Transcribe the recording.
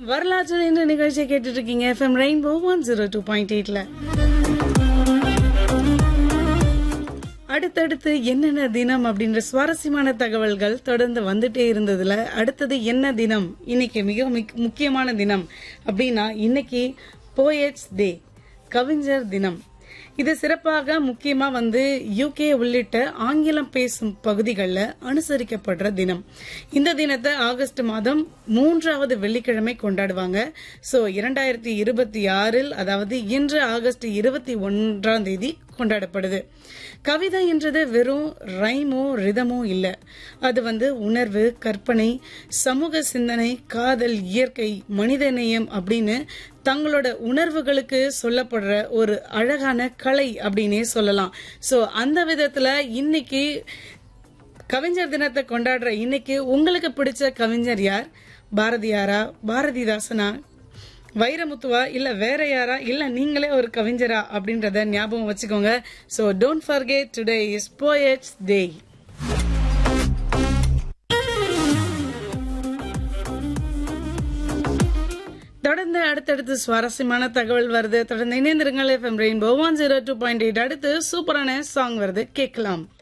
வரலாற்று என்ற நிகழ்ச்சியை கேட்டுட்டு இருக்கீங்க FM rainbow one zero two point எயிட்ல அடுத்தடுத்து என்னென்ன தினம் அப்படின்ற சுவாரஸ்யமான தகவல்கள் தொடர்ந்து வந்துட்டே இருந்ததுல அடுத்தது என்ன தினம் இன்னைக்கு மிக மிக்- முக்கியமான தினம் அப்படின்னா இன்னைக்கு போயட்ஸ் டே கவிஞர் தினம் இது சிறப்பாக முக்கியமா வந்து யூகே உள்ளிட்ட ஆங்கிலம் பேசும் பகுதிகளில் அனுசரிக்கப்படுற தினம் இந்த தினத்தை ஆகஸ்ட் மாதம் மூன்றாவது வெள்ளிக்கிழமை கொண்டாடுவாங்க சோ இரண்டாயிரத்தி இருபத்தி ஆறில் அதாவது இன்று ஆகஸ்ட் இருபத்தி ஒன்றாம் தேதி கொண்டாடப்படுது கவிதை என்றது வெறும் ரைமோ ரிதமோ இல்ல அது வந்து உணர்வு கற்பனை சமூக சிந்தனை காதல் இயற்கை மனிதநேயம் அப்படின்னு தங்களோட உணர்வுகளுக்கு சொல்லப்படுற ஒரு அழகான கலை அப்படின்னே சொல்லலாம் சோ அந்த விதத்துல இன்னைக்கு கவிஞர் தினத்தை கொண்டாடுற இன்னைக்கு உங்களுக்கு பிடிச்ச கவிஞர் யார் பாரதியாரா பாரதிதாசனா வைரமுத்துவா இல்ல வேற யாரா இல்ல நீங்களே ஒரு கவிஞரா அப்படின்றத ஞாபகம் வச்சுக்கோங்க so don't forget today is poets day தொடர்ந்து அடுத்தடுத்து சுவாரஸ்யமான தகவல் வருது தொடர்ந்து இணைந்திருங்கள் FM rainbow one zero two point eight அடுத்து சூப்பரான சாங் வருது கேட்கலாம்